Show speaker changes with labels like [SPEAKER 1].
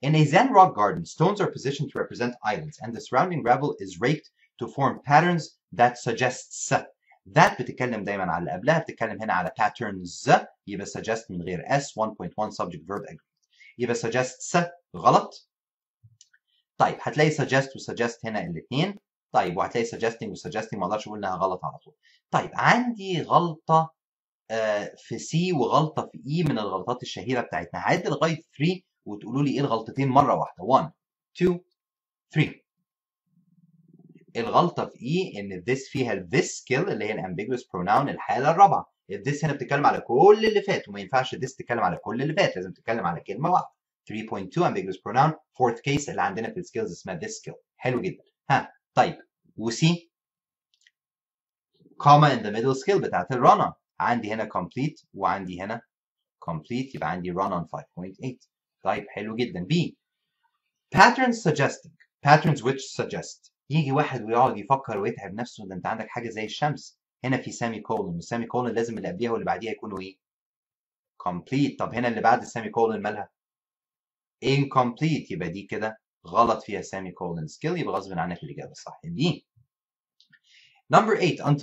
[SPEAKER 1] In a Zen rock garden, stones are positioned to represent islands, and the surrounding gravel is raked to form patterns that suggests that بتتكلم دايما على اللي قبلها بتتكلم هنا على patterns يبقى suggest من غير s 1.1 subject verb agreement يبقى suggests غلط طيب هتلاقي suggest و suggest هنا الاثنين طيب وهتلاقي suggesting و suggesting ما اقدرش اقول انها غلط على طول طيب عندي غلطه آه في سي وغلطه في اي من الغلطات الشهيره بتاعتنا هعد لغايه 3 وتقولوا لي ايه الغلطتين مره واحده 1 2 3 الغلطه في اي ان this فيها ال this skill اللي هي الambiguous pronoun الحاله الرابعه ال this هنا بتتكلم على كل اللي فات وما ينفعش this تتكلم على كل اللي فات لازم تتكلم على كلمه واحده 3.2 ambiguous pronoun fourth case اللي عندنا في السكيلز اسمها this skill حلو جدا ها طيب وسي comma in the middle skill بتاعت الرنا عندي هنا complete وعندي هنا complete يبقى عندي run on 5.8 طيب حلو جدا B patterns suggesting patterns which suggest يجي واحد ويقعد يفكر ويتعب نفسه ده انت عندك حاجه زي الشمس هنا في سيمي كولون والسيمي كولون لازم اللي قبليها واللي بعديها يكونوا ايه complete طب هنا اللي بعد السيمي كولون مالها incomplete يبقى دي كده غلط فيها سيمي كولون skill يبقى غصب عنك الاجابه الصح دي number 8 until